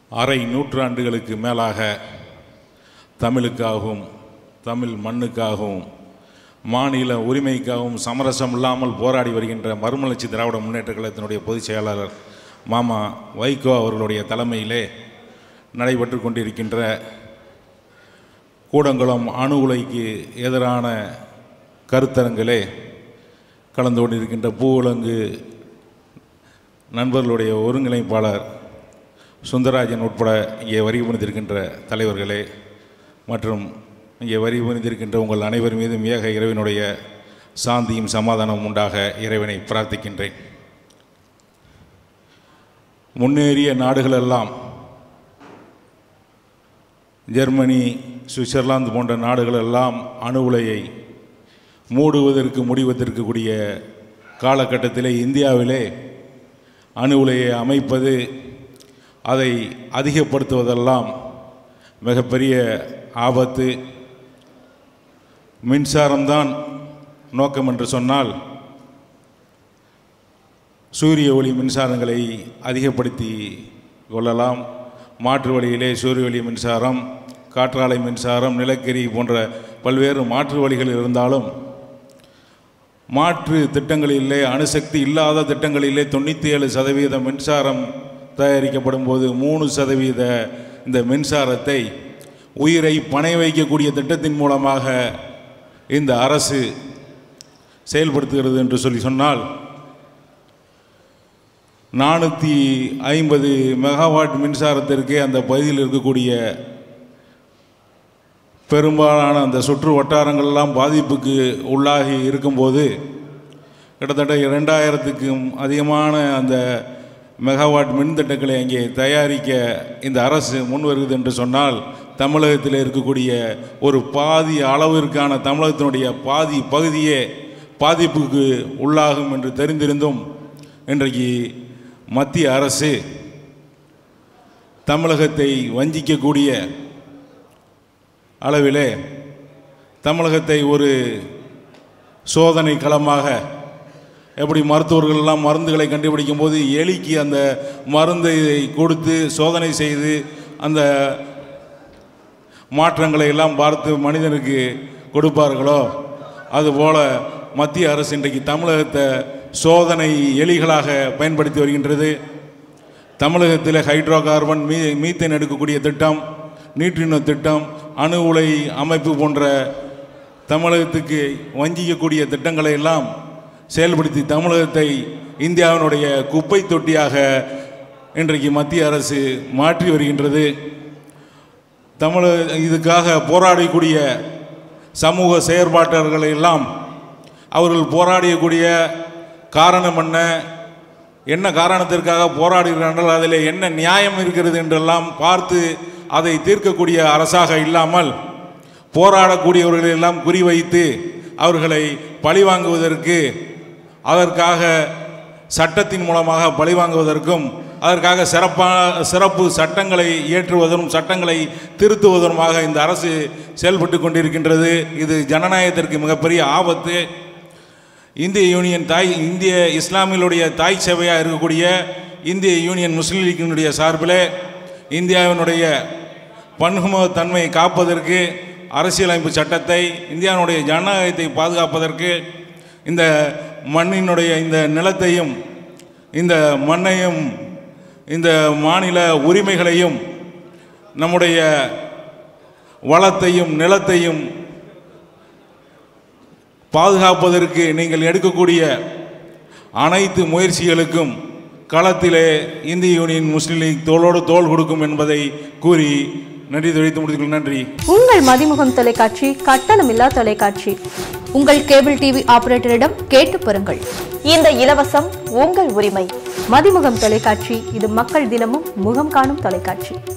அரை நூற்றாண்டுகளுக்கு மேலாக தமிழுக்காகவும் தமிழ் மண்ணுக்காகவும் மாநில உரிமைக்காகவும் சமரசம் இல்லாமல் போராடி வருகின்ற மறுமலர்ச்சி திராவிட முன்னேற்ற கழகத்தினுடைய பொதுச் செயலாளர் மாமா வைகோ அவர்களுடைய தலைமையிலே நடைபெற்று கொண்டிருக்கின்ற கூடங்குளம் அணு உலைக்கு எதிரான கருத்தரங்கிலே கலந்து கொண்டிருக்கின்ற பூவுலங்கு நண்பர்களுடைய ஒருங்கிணைப்பாளர் சுந்தரராஜன் உட்பட இங்கே வரி புரிந்திருக்கின்ற தலைவர்களே மற்றும் இங்கே வரி புரிந்திருக்கின்ற உங்கள் அனைவர் மீதும் ஏக இறைவனுடைய சாந்தியும் சமாதானமும் உண்டாக இறைவனை பிரார்த்திக்கின்றேன் முன்னேறிய நாடுகளெல்லாம் ஜெர்மனி சுவிட்சர்லாந்து போன்ற நாடுகளெல்லாம் அணு உலையை மூடுவதற்கு முடிவதற்கு கூடிய காலகட்டத்திலே இந்தியாவிலே அணு உலையை அமைப்பது அதை அதிகப்படுத்துவதெல்லாம் மிகப்பெரிய ஆபத்து மின்சாரம்தான் நோக்கம் என்று சொன்னால் சூரிய ஒளி மின்சாரங்களை அதிகப்படுத்தி கொள்ளலாம் மாற்று வழியிலே சூரிய ஒளி மின்சாரம் காற்றாலை மின்சாரம் நிலக்கரி போன்ற பல்வேறு மாற்று வழிகள் இருந்தாலும் மாற்று திட்டங்களிலே அணுசக்தி இல்லாத திட்டங்களிலே தொண்ணூற்றி ஏழு சதவீத மின்சாரம் தயாரிக்கப்படும் போது மூணு சதவீத இந்த மின்சாரத்தை உயிரை பணை வைக்கக்கூடிய திட்டத்தின் மூலமாக இந்த அரசு செயல்படுத்துகிறது என்று சொல்லி சொன்னால் நானூற்றி ஐம்பது மெகாவாட் மின்சாரத்திற்கு அந்த பகுதியில் இருக்கக்கூடிய பெரும்பாலான அந்த சுற்று வட்டாரங்கள்லாம் பாதிப்புக்கு உள்ளாகி இருக்கும்போது கிட்டத்தட்ட இரண்டாயிரத்துக்கும் அதிகமான அந்த மெகாவாட் மின்திட்டங்களை அங்கே தயாரிக்க இந்த அரசு முன் வருகிறது என்று சொன்னால் தமிழகத்தில் இருக்கக்கூடிய ஒரு பாதி அளவிற்கான தமிழகத்தினுடைய பாதி பகுதியே பாதிப்புக்கு உள்ளாகும் என்று தெரிந்திருந்தும் இன்றைக்கு மத்திய அரசு தமிழகத்தை வஞ்சிக்கக்கூடிய அளவிலே தமிழகத்தை ஒரு சோதனை களமாக எப்படி மருத்துவர்கள் எல்லாம் மருந்துகளை கண்டுபிடிக்கும் போது எலிக்கு அந்த மருந்தை கொடுத்து சோதனை செய்து அந்த மாற்றங்களை எல்லாம் பார்த்து மனிதனுக்கு கொடுப்பார்களோ அதுபோல மத்திய அரசு இன்றைக்கு தமிழகத்தை சோதனை எலிகளாக பயன்படுத்தி வருகின்றது தமிழகத்தில் ஹைட்ரோ கார்பன் மீ மீத்தேன் எடுக்கக்கூடிய திட்டம் நீற்றின திட்டம் அணு உலை அமைப்பு போன்ற தமிழகத்துக்கு வஞ்சிக்கக்கூடிய திட்டங்களை எல்லாம் செயல்படுத்தி தமிழகத்தை இந்தியாவினுடைய குப்பை தொட்டியாக இன்றைக்கு மத்திய அரசு மாற்றி வருகின்றது தமிழக இதுக்காக போராடக்கூடிய சமூக செயற்பாட்டாளர்களை எல்லாம் அவர்கள் போராடியக்கூடிய காரணம் என்ன என்ன காரணத்திற்காக போராடுகிறார்கள் அதில் என்ன நியாயம் இருக்கிறது என்றெல்லாம் பார்த்து அதை தீர்க்கக்கூடிய அரசாக இல்லாமல் போராடக்கூடியவர்களை எல்லாம் குறிவைத்து அவர்களை பழிவாங்குவதற்கு அதற்காக சட்டத்தின் மூலமாக பழிவாங்குவதற்கும் அதற்காக சிறப்பான சிறப்பு சட்டங்களை இயற்றுவதும் சட்டங்களை திருத்துவதுமாக இந்த அரசு செயல்பட்டு கொண்டிருக்கின்றது இது ஜனநாயகத்திற்கு மிகப்பெரிய ஆபத்து இந்திய யூனியன் தாய் இந்திய இஸ்லாமியலுடைய தாய் சேவையாக இருக்கக்கூடிய இந்திய யூனியன் முஸ்லீம் லீக்கினுடைய சார்பில் இந்தியாவினுடைய பன்முக தன்மையை காப்பதற்கு அரசியலமைப்பு சட்டத்தை இந்தியாவினுடைய ஜனநாயகத்தை பாதுகாப்பதற்கு இந்த மண்ணினுடைய இந்த நிலத்தையும் இந்த மண்ணையும் இந்த மாநில உரிமைகளையும் நம்முடைய வளத்தையும் நிலத்தையும் பாதுகாப்பதற்கு நீங்கள் எடுக்கக்கூடிய அனைத்து முயற்சிகளுக்கும் களத்திலே இந்திய யூனியன் முஸ்லீம் லீக் தோளோடு தோள் கொடுக்கும் என்பதை கூறி நன்றி தெரிவித்து முடித்துக் நன்றி உங்கள் மதிமுகம் தொலைக்காட்சி கட்டணமில்லா தொலைக்காட்சி உங்கள் கேபிள் டிவி ஆபரேட்டரிடம் கேட்டு பெறுங்கள் இந்த இலவசம் உங்கள் உரிமை மதிமுகம் தொலைக்காட்சி இது மக்கள் தினமும் முகம் காணும் தொலைக்காட்சி